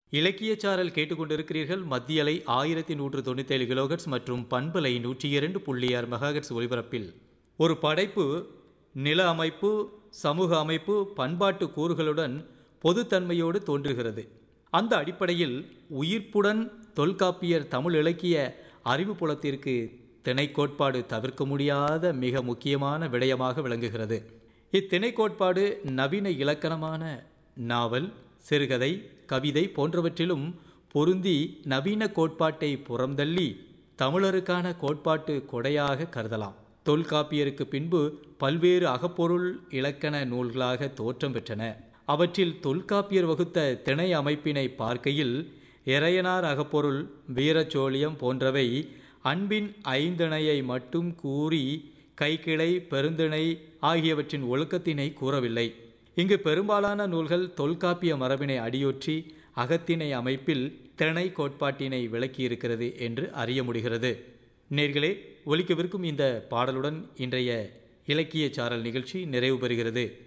இலக்கியச்சாரல் கேட்டுக்கொண்டிருக்கிறீர்கள் மத்தியலை ஆயிரத்தி நூற்று தொண்ணூத்தேழு கிலோகட்ஸ் மற்றும் பண்பலை நூற்றி இரண்டு புள்ளி ஆறு மெகாஹெட்ஸ் ஒலிபரப்பில் ஒரு படைப்பு நில அமைப்பு சமூக அமைப்பு பண்பாட்டு கூறுகளுடன் பொதுத்தன்மையோடு தோன்றுகிறது அந்த அடிப்படையில் உயிர்ப்புடன் தொல்காப்பியர் தமிழ் இலக்கிய அறிவு புலத்திற்கு திணை கோட்பாடு தவிர்க்க முடியாத மிக முக்கியமான விடயமாக விளங்குகிறது இத்திணை கோட்பாடு நவீன இலக்கணமான நாவல் சிறுகதை கவிதை போன்றவற்றிலும் பொருந்தி நவீன கோட்பாட்டை புறந்தள்ளி தமிழருக்கான கோட்பாட்டு கொடையாக கருதலாம் தொல்காப்பியருக்கு பின்பு பல்வேறு அகப்பொருள் இலக்கண நூல்களாக தோற்றம் பெற்றன அவற்றில் தொல்காப்பியர் வகுத்த திணை அமைப்பினை பார்க்கையில் இறையனார் அகப்பொருள் வீரச்சோழியம் போன்றவை அன்பின் ஐந்திணையை மட்டும் கூறி கைக்கிளை பெருந்திணை ஆகியவற்றின் ஒழுக்கத்தினை கூறவில்லை இங்கு பெரும்பாலான நூல்கள் தொல்காப்பிய மரபினை அடியொற்றி அகத்திணை அமைப்பில் திணை கோட்பாட்டினை விளக்கியிருக்கிறது என்று அறிய முடிகிறது நேர்களே ஒலிக்கவிருக்கும் இந்த பாடலுடன் இன்றைய இலக்கிய சாரல் நிகழ்ச்சி நிறைவு பெறுகிறது